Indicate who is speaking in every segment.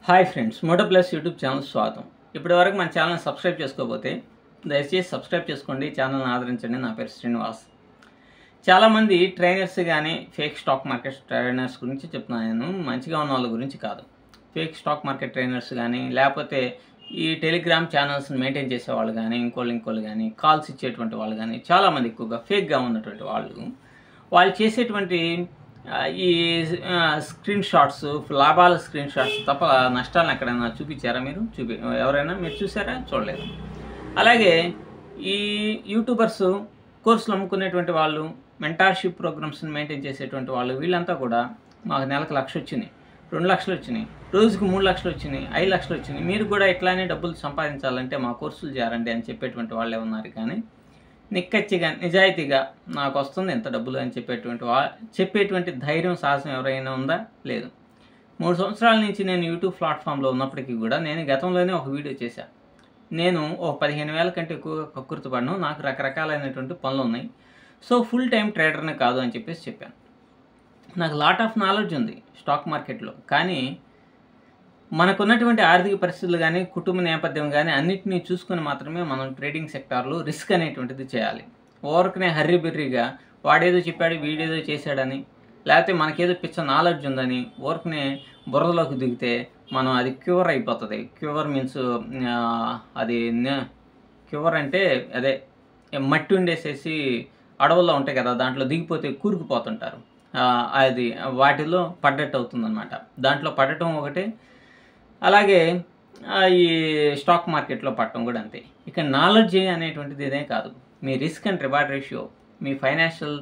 Speaker 1: hi friends Moto plus YouTube channel స్వాగతం ఇప్పటివరకు మన ఛానల్ సబ్స్క్రైబ్ చేసుకోకపోతే దయచేసి సబ్స్క్రైబ్ చేసుకోండి ఛానల్ని ఆదరించండి నా పేరు శ్రీనివాస్ చాలామంది ట్రైనర్స్ కానీ ఫేక్ స్టాక్ మార్కెట్ ట్రైనర్స్ గురించి చెప్తున్నాను నేను మంచిగా ఉన్న వాళ్ళ గురించి కాదు ఫేక్ స్టాక్ మార్కెట్ ట్రైనర్స్ కానీ లేకపోతే ఈ టెలిగ్రామ్ ఛానల్స్ని మెయింటైన్ చేసేవాళ్ళు కానీ ఇంకోళ్ళు ఇంకోళ్ళు కానీ కాల్స్ ఇచ్చేటువంటి వాళ్ళు కానీ చాలామంది ఎక్కువగా ఫేక్గా ఉన్నటువంటి వాళ్ళు వాళ్ళు చేసేటువంటి ఆ, ఈ ఆ, స్క్రీన్ షాట్స్ లాభాల స్క్రీన్ షాట్స్ తప్ప నష్టాలను ఎక్కడైనా చూపించారా మీరు చూపి ఎవరైనా మీరు చూసారా చూడలేదు అలాగే ఈ యూట్యూబర్స్ కోర్సులు అమ్ముకునేటువంటి వాళ్ళు మెంటార్షిప్ ప్రోగ్రామ్స్ని మెయింటైన్ చేసేటువంటి వాళ్ళు వీళ్ళంతా కూడా మాకు నెలకు లక్ష వచ్చినాయి రెండు లక్షలు వచ్చినాయి రోజుకు మూడు లక్షలు వచ్చినాయి ఐదు లక్షలు వచ్చినాయి మీరు కూడా ఇట్లానే డబ్బులు సంపాదించాలంటే మా కోర్సులు చేరండి అని చెప్పేటువంటి వాళ్ళే ఉన్నారు కానీ నిక్కచ్చిగా నిజాయితీగా నాకు వస్తుంది ఎంత డబ్బులు అని చెప్పేటువంటి వా చెప్పేటువంటి ధైర్యం సాహసం ఎవరైనా ఉందా లేదు మూడు సంవత్సరాల నుంచి నేను యూట్యూబ్ ప్లాట్ఫామ్లో ఉన్నప్పటికీ కూడా నేను గతంలోనే ఒక వీడియో చేశాను నేను ఒక పదిహేను వేల కంటే ఎక్కువగా కక్కుర్తి పడను నాకు రకరకాలైనటువంటి పనులు ఉన్నాయి సో ఫుల్ టైం ట్రేడర్ని కాదు అని చెప్పేసి చెప్పాను నాకు లాట్ ఆఫ్ నాలెడ్జ్ ఉంది స్టాక్ మార్కెట్లో కానీ మనకున్నటువంటి ఆర్థిక పరిస్థితులు కానీ కుటుంబ నేపథ్యం కానీ అన్నిటినీ చూసుకొని మాత్రమే మనం ట్రేడింగ్ సెక్టార్లో రిస్క్ అనేటువంటిది చేయాలి ఓవర్కనే హర్రీ బెర్రీగా వాడేదో చెప్పాడు వీడేదో చేశాడని లేకపోతే మనకేదో పిచ్చ నాలెడ్జ్ ఉందని ఓవర్కనే బురదలోకి దిగితే మనం అది క్యూర్ అయిపోతుంది క్యూర్ మీన్స్ అది క్యూర్ అంటే అదే మట్టి ఉండేసేసి అడవుల్లో ఉంటాయి కదా దాంట్లో దిగిపోతే కూరుకుపోతుంటారు ఆ, అది వాటిలో పడ్డట్టు అవుతుందన్నమాట దాంట్లో పడటం ఒకటే అలాగే ఆ, ఈ స్టాక్ మార్కెట్లో పట్టడం కూడా అంతే ఇక నాలెడ్జ్ అనేటువంటిది ఇదే కాదు మీ రిస్క్ అండ్ రివార్డ్ రేషియో మీ ఫైనాన్షియల్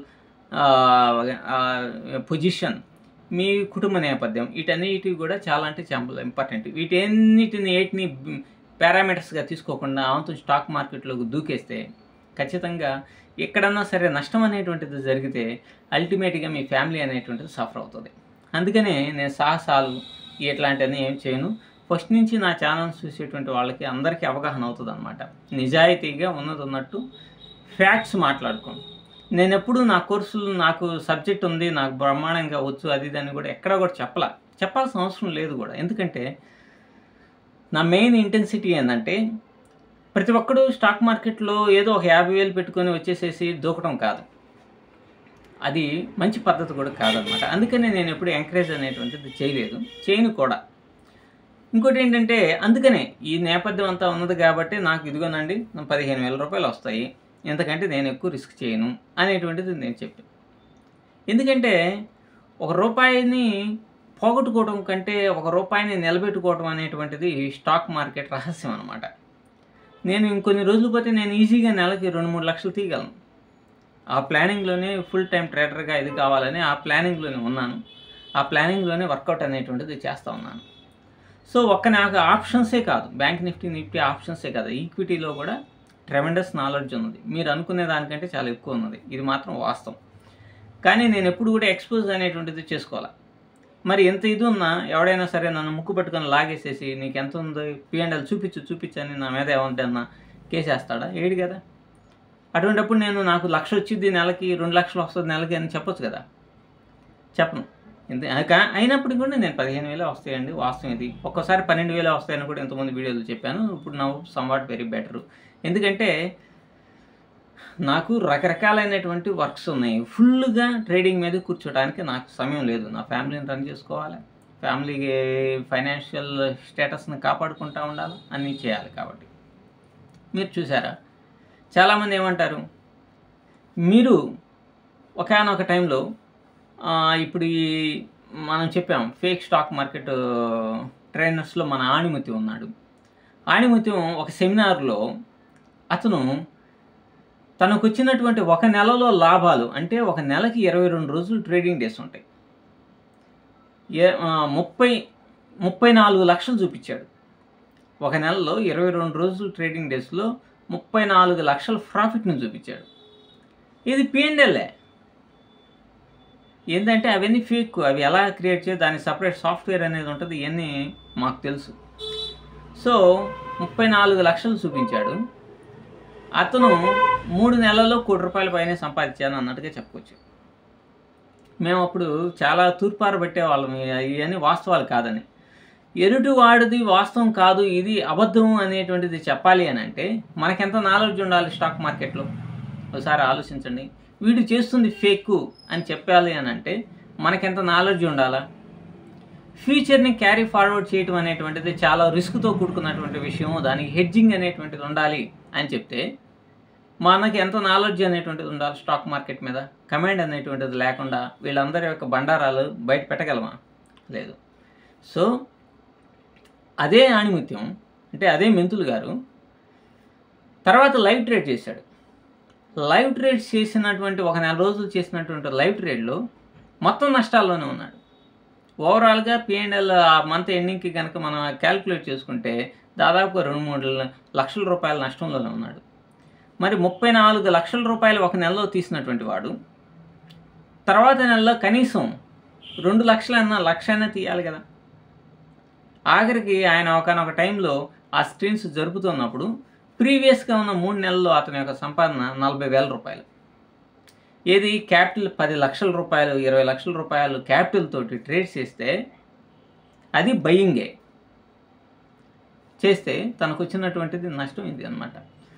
Speaker 1: పొజిషన్ మీ కుటుంబ నేపథ్యం వీటన్నిటి కూడా చాలా అంటే చాలా ఇంపార్టెంట్ వీటన్నిటిని ఏటిని పారామీటర్స్గా తీసుకోకుండా ఆవంతం స్టాక్ మార్కెట్లోకి దూకేస్తే ఖచ్చితంగా ఎక్కడన్నా సరే నష్టం అనేటువంటిది జరిగితే అల్టిమేట్గా మీ ఫ్యామిలీ అనేటువంటిది సఫర్ అవుతుంది అందుకనే నేను సాహసాలు ఇట్లాంటివన్నీ ఏం చేయను ఫస్ట్ నుంచి నా ఛానల్ చూసేటువంటి వాళ్ళకి అందరికీ అవగాహన అవుతుంది అనమాట నిజాయితీగా ఉన్నది ఉన్నట్టు ఫ్యాక్ట్స్ మాట్లాడుకోండి నేను ఎప్పుడు నా కోర్సులు నాకు సబ్జెక్ట్ ఉంది నాకు బ్రహ్మాండంగా వచ్చు అది ఇది అని కూడా ఎక్కడా కూడా చెప్పలా చెప్పాల్సిన అవసరం లేదు కూడా ఎందుకంటే నా మెయిన్ ఇంటెన్సిటీ ఏంటంటే ప్రతి ఒక్కడు స్టాక్ మార్కెట్లో ఏదో ఒక యాభై వేలు పెట్టుకొని వచ్చేసేసి దూకడం కాదు అది మంచి పద్ధతి కూడా కాదనమాట అందుకనే నేను ఎప్పుడు ఎంకరేజ్ అనేటువంటిది చేయలేదు చేయను కూడా ఇంకోటి ఏంటంటే అందుకనే ఈ నేపథ్యం అంతా ఉన్నది కాబట్టి నాకు ఇదిగోనండి నా పదిహేను వేల రూపాయలు వస్తాయి ఎందుకంటే నేను ఎక్కువ రిస్క్ చేయను అనేటువంటిది నేను చెప్పాను ఎందుకంటే ఒక రూపాయిని పోగొట్టుకోవడం కంటే ఒక రూపాయిని నిలబెట్టుకోవడం అనేటువంటిది స్టాక్ మార్కెట్ రహస్యం అనమాట నేను ఇంకొన్ని రోజులు పోతే నేను ఈజీగా నెలకి రెండు మూడు లక్షలు తీయగలను ఆ ప్లానింగ్లోనే ఫుల్ టైం ట్రేడర్గా ఇది కావాలని ఆ ప్లానింగ్లోనే ఉన్నాను ఆ ప్లానింగ్లోనే వర్కౌట్ అనేటువంటిది చేస్తూ ఉన్నాను సో ఒక్క నాకు ఆప్షన్సే కాదు బ్యాంక్ నిఫ్టీ నిఫ్టీ ఆప్షన్సే కాదు ఈక్విటీలో కూడా ట్రెమెండస్ నాలెడ్జ్ ఉన్నది మీరు అనుకునే దానికంటే చాలా ఎక్కువ ఉన్నది ఇది మాత్రం వాస్తవం కానీ నేను ఎప్పుడు కూడా ఎక్స్పోజ్ అనేటువంటిది చేసుకోవాలి మరి ఎంత ఇది ఉన్నా ఎవడైనా సరే నన్ను ముక్కు పట్టుకొని లాగేసేసి నీకు ఎంత ఉందో పిఎండల్ చూపించు చూపించు అని నా మీద ఏమంటన్నా కేసేస్తాడా ఏడు కదా అటువంటిప్పుడు నేను నాకు లక్ష వచ్చింది నెలకి రెండు లక్షలు వస్తుంది నెలకి అని చెప్పొచ్చు కదా చెప్పను ఎంత కా- అయినప్పటికీ కూడా నేను పదిహేను వేలే వస్తాయండి వాస్తవం ఇది ఒక్కోసారి పన్నెండు వేలే వస్తాయని కూడా ఎంతమంది వీడియోలు చెప్పాను ఇప్పుడు నా సమ్వాట్ వెరీ బెటర్ ఎందుకంటే నాకు రకరకాలైనటువంటి వర్క్స్ ఉన్నాయి ఫుల్గా ట్రేడింగ్ మీద కూర్చోడానికి నాకు సమయం లేదు నా ఫ్యామిలీని రన్ చేసుకోవాలి ఫ్యామిలీకి ఫైనాన్షియల్ స్టేటస్ని కాపాడుకుంటూ ఉండాలి అన్నీ చేయాలి కాబట్టి మీరు చూసారా చాలామంది ఏమంటారు మీరు ఒకనొక టైంలో ఆ, ఇప్పుడు ఈ మనం చెప్పాం ఫేక్ స్టాక్ మార్కెట్ ట్రైనర్స్లో మన ఆణిమతి ఉన్నాడు ఆణిమత్యం ఒక సెమినార్లో అతను తనకు వచ్చినటువంటి ఒక నెలలో లాభాలు అంటే ఒక నెలకి ఇరవై రెండు రోజులు ట్రేడింగ్ డేస్ ఉంటాయి ఏ ఆ, ముప్పై ముప్పై నాలుగు లక్షలు చూపించాడు ఒక నెలలో ఇరవై రెండు రోజులు ట్రేడింగ్ డేస్లో ముప్పై నాలుగు లక్షల ప్రాఫిట్ని చూపించాడు ఇది పిఎన్ఎల్ఏ ఏంటంటే అవన్నీ ఫేక్ అవి ఎలా క్రియేట్ చేయ దానికి సపరేట్ సాఫ్ట్వేర్ అనేది ఉంటుంది ఇవన్నీ మాకు తెలుసు సో ముప్పై నాలుగు లక్షలు చూపించాడు అతను మూడు నెలల్లో కోటి రూపాయల పైన సంపాదించాను అన్నట్టుగా చెప్పుకోవచ్చు మేము అప్పుడు చాలా తూర్పార పెట్టే వాళ్ళం ఇవన్నీ వాస్తవాలు కాదని ఎదుటి వాడిది వాస్తవం కాదు ఇది అబద్ధం అనేటువంటిది చెప్పాలి అని అంటే మనకెంత నాలెడ్జ్ ఉండాలి స్టాక్ మార్కెట్లో ఒకసారి ఆలోచించండి వీడు చేస్తుంది ఫేక్ అని చెప్పాలి అని అంటే మనకెంత నాలెడ్జ్ ఉండాలా ఫ్యూచర్ని క్యారీ ఫార్వర్డ్ చేయటం అనేటువంటిది చాలా రిస్క్తో కూడుకున్నటువంటి విషయం దానికి హెడ్జింగ్ అనేటువంటిది ఉండాలి అని చెప్తే మనకి ఎంత నాలెడ్జ్ అనేటువంటిది ఉండాలి స్టాక్ మార్కెట్ మీద కమాండ్ అనేటువంటిది లేకుండా వీళ్ళందరి యొక్క బండారాలు బయట పెట్టగలమా లేదు సో అదే ఆణిముత్యం అంటే అదే మెంతులు గారు తర్వాత లైవ్ ట్రేడ్ చేశాడు లైవ్ ట్రేడ్ చేసినటువంటి ఒక నెల రోజులు చేసినటువంటి లైవ్ ట్రేడ్లో మొత్తం నష్టాల్లోనే ఉన్నాడు ఓవరాల్గా పిఎండ్ఎల్ ఆ మంత్ ఎండింగ్కి కనుక మనం క్యాల్కులేట్ చేసుకుంటే దాదాపు రెండు మూడు లక్షల రూపాయల నష్టంలోనే ఉన్నాడు మరి ముప్పై నాలుగు లక్షల రూపాయలు ఒక నెలలో తీసినటువంటి వాడు తర్వాత నెలలో కనీసం రెండు లక్షలన్నా లక్ష అయినా తీయాలి కదా ఆఖరికి ఆయన ఒకనొక టైంలో ఆ స్క్రీన్స్ జరుపుతున్నప్పుడు ప్రీవియస్గా ఉన్న మూడు నెలల్లో అతని యొక్క సంపాదన నలభై వేల రూపాయలు ఏది క్యాపిటల్ పది లక్షల రూపాయలు ఇరవై లక్షల రూపాయలు క్యాపిటల్ తోటి ట్రేడ్ చేస్తే అది బయ్యింగే చేస్తే తనకు వచ్చినటువంటిది నష్టం ఇది అనమాట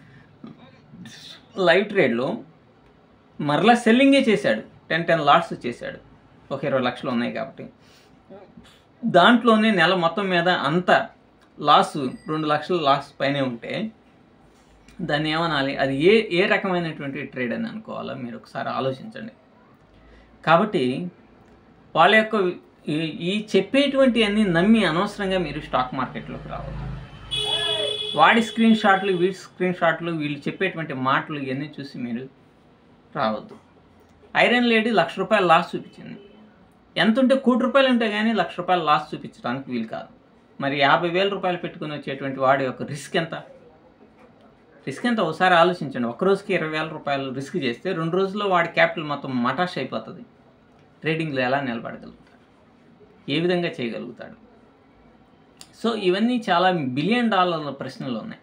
Speaker 1: లైవ్ ట్రేడ్లో మరలా సెల్లింగే చేశాడు టెన్ టెన్ లాట్స్ చేశాడు ఒక ఇరవై లక్షలు ఉన్నాయి కాబట్టి దాంట్లోనే నెల మొత్తం మీద అంత లాస్ రెండు లక్షల లాస్ పైనే ఉంటే దాన్ని ఏమనాలి అది ఏ ఏ రకమైనటువంటి ట్రేడ్ అని అనుకోవాలో మీరు ఒకసారి ఆలోచించండి కాబట్టి వాళ్ళ యొక్క ఈ- ఈ చెప్పేటువంటి అన్ని నమ్మి అనవసరంగా మీరు స్టాక్ మార్కెట్లోకి రావద్దు వాడి స్క్రీన్ షాట్లు వీడి స్క్రీన్ షాట్లు వీళ్ళు చెప్పేటువంటి మాటలు ఇవన్నీ చూసి మీరు రావద్దు ఐరన్ లేడీ లక్ష రూపాయలు లాస్ చూపించింది ఎంత ఉంటే కోటి రూపాయలు ఉంటే కానీ లక్ష రూపాయలు లాస్ చూపించడానికి వీలు కాదు మరి యాభై వేల రూపాయలు పెట్టుకుని వచ్చేటువంటి వాడి యొక్క రిస్క్ ఎంత రిస్క్ ఎంత ఒకసారి ఆలోచించండి ఒక రోజుకి ఇరవై వేల రూపాయలు రిస్క్ చేస్తే రెండు రోజుల్లో వాడి క్యాపిటల్ మొత్తం మటాష్ అయిపోతుంది ట్రేడింగ్లో ఎలా నిలబడగలుగుతాడు ఏ విధంగా చేయగలుగుతాడు సో ఇవన్నీ చాలా బిలియన్ డాలర్ల ప్రశ్నలు ఉన్నాయి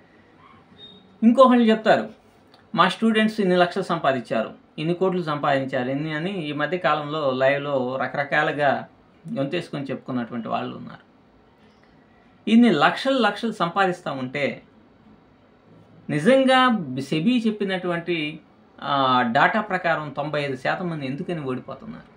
Speaker 1: ఇంకొకళ్ళు చెప్తారు మా స్టూడెంట్స్ ఇన్ని లక్షలు సంపాదించారు ఇన్ని కోట్లు సంపాదించారు ఇన్ని అని ఈ మధ్య కాలంలో లైవ్లో రకరకాలుగా గొంతేసుకొని చెప్పుకున్నటువంటి వాళ్ళు ఉన్నారు ఇన్ని లక్షలు లక్షలు సంపాదిస్తూ ఉంటే నిజంగా సెబీ చెప్పినటువంటి ఆ, డాటా ప్రకారం తొంభై ఐదు శాతం మంది ఎందుకని ఓడిపోతున్నారు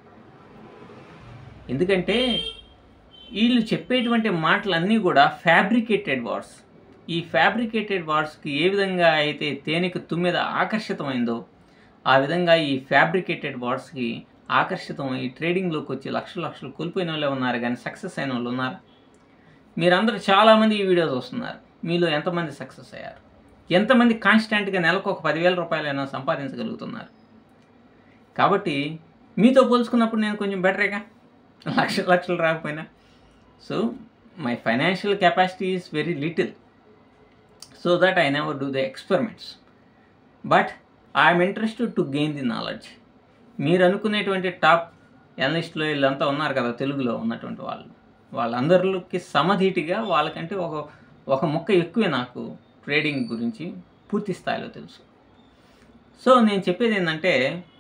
Speaker 1: ఎందుకంటే వీళ్ళు చెప్పేటువంటి మాటలన్నీ కూడా ఫ్యాబ్రికేటెడ్ వర్డ్స్ ఈ ఫ్యాబ్రికేటెడ్ వర్డ్స్కి ఏ విధంగా అయితే తేనెకు తుమ్మెద ఆకర్షితమైందో ఆ విధంగా ఈ ఫ్యాబ్రికేటెడ్ వర్డ్స్కి ఆకర్షితమై ట్రేడింగ్లోకి వచ్చి లక్షలు లక్షలు కోల్పోయిన వాళ్ళే ఉన్నారు కానీ సక్సెస్ అయిన వాళ్ళు ఉన్నారు మీరందరూ చాలామంది ఈ వీడియోస్ వస్తున్నారు మీలో ఎంతమంది సక్సెస్ అయ్యారు ఎంతమంది కాన్స్టాంట్గా నెలకు ఒక పదివేల రూపాయలైనా సంపాదించగలుగుతున్నారు కాబట్టి మీతో పోల్చుకున్నప్పుడు నేను కొంచెం బెటరేగా లక్ష లక్షలు రాకపోయినా so my financial capacity is very little so that I never do the experiments but I'm interested to gain the knowledge మీరు అనుకునేటువంటి టాప్ ఎనలిస్ట్లో వీళ్ళంతా ఉన్నారు కదా తెలుగులో ఉన్నటువంటి వాళ్ళు వాళ్ళందరిలోకి సమధీటిగా వాళ్ళకంటే ఒక ఒక ముక్క ఎక్కువే నాకు ట్రేడింగ్ గురించి పూర్తి స్థాయిలో తెలుసు సో నేను చెప్పేది ఏంటంటే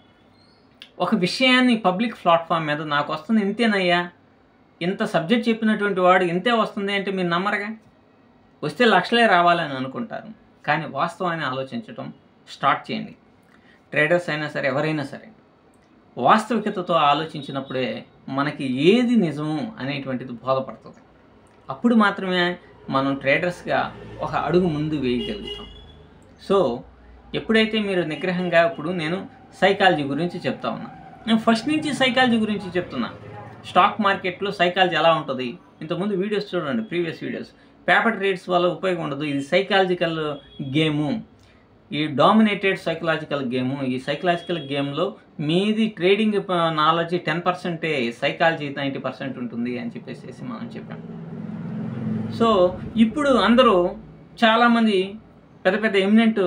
Speaker 1: ఒక విషయాన్ని పబ్లిక్ ప్లాట్ఫామ్ మీద నాకు వస్తుంది ఇంతేనయ్యా ఇంత సబ్జెక్ట్ చెప్పినటువంటి వాడు ఇంతే వస్తుంది అంటే మీరు నమ్మరుగా వస్తే లక్షలే రావాలని అనుకుంటారు కానీ వాస్తవాన్ని ఆలోచించడం స్టార్ట్ చేయండి ట్రేడర్స్ అయినా సరే ఎవరైనా సరే వాస్తవికతతో ఆలోచించినప్పుడే మనకి ఏది నిజము అనేటువంటిది బోధపడుతుంది అప్పుడు మాత్రమే మనం ట్రేడర్స్గా ఒక అడుగు ముందు వేయగలుగుతాం సో ఎప్పుడైతే మీరు నిగ్రహంగా ఇప్పుడు నేను సైకాలజీ గురించి చెప్తా ఉన్నా నేను ఫస్ట్ నుంచి సైకాలజీ గురించి చెప్తున్నా స్టాక్ మార్కెట్లో సైకాలజీ ఎలా ఉంటుంది ఇంతకుముందు వీడియోస్ చూడండి ప్రీవియస్ వీడియోస్ పేపర్ ట్రేడ్స్ వల్ల ఉపయోగం ఉండదు ఇది సైకాలజికల్ గేము ఈ డామినేటెడ్ సైకలాజికల్ గేము ఈ సైకలాజికల్ గేమ్లో మీది ట్రేడింగ్ నాలెడ్జ్ టెన్ పర్సెంటే సైకాలజీ నైంటీ పర్సెంట్ ఉంటుంది అని చెప్పేసి మనం చెప్పాం సో ఇప్పుడు అందరూ చాలామంది పెద్ద పెద్ద ఎమినెంట్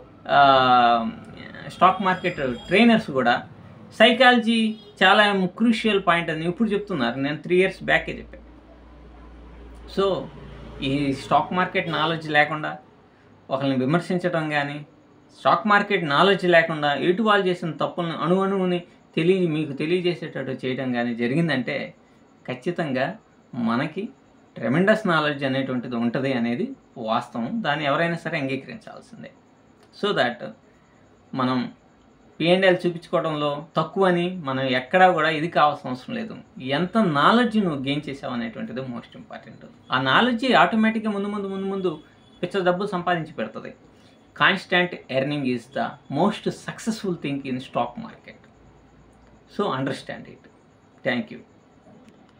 Speaker 1: స్టాక్ మార్కెట్ ట్రైనర్స్ కూడా సైకాలజీ చాలా క్రూషియల్ పాయింట్ అని ఇప్పుడు చెప్తున్నారు నేను త్రీ ఇయర్స్ బ్యాకే చెప్పాను సో ఈ స్టాక్ మార్కెట్ నాలెడ్జ్ లేకుండా ఒకరిని విమర్శించడం కానీ స్టాక్ మార్కెట్ నాలెడ్జ్ లేకుండా ఎటు వాళ్ళు చేసిన తప్పులను అణు అణువుని తెలియ మీకు తెలియజేసేటట్టు చేయడం కానీ జరిగిందంటే ఖచ్చితంగా మనకి ట్రెమెండస్ నాలెడ్జ్ అనేటువంటిది ఉంటుంది అనేది వాస్తవం దాన్ని ఎవరైనా సరే అంగీకరించాల్సిందే సో దాట్ మనం పిఎన్ఎల్ చూపించుకోవడంలో తక్కువని మనం ఎక్కడా కూడా ఇది కావాల్సిన అవసరం లేదు ఎంత నాలెడ్జ్ నువ్వు గెయిన్ చేసావు అనేటువంటిది మోస్ట్ ఇంపార్టెంట్ ఆ నాలెడ్జ్ ఆటోమేటిక్గా ముందు ముందు ముందు ముందు పిచ్చ డబ్బు సంపాదించి పెడుతుంది constant earning is the most successful thing in stock market so understand it thank you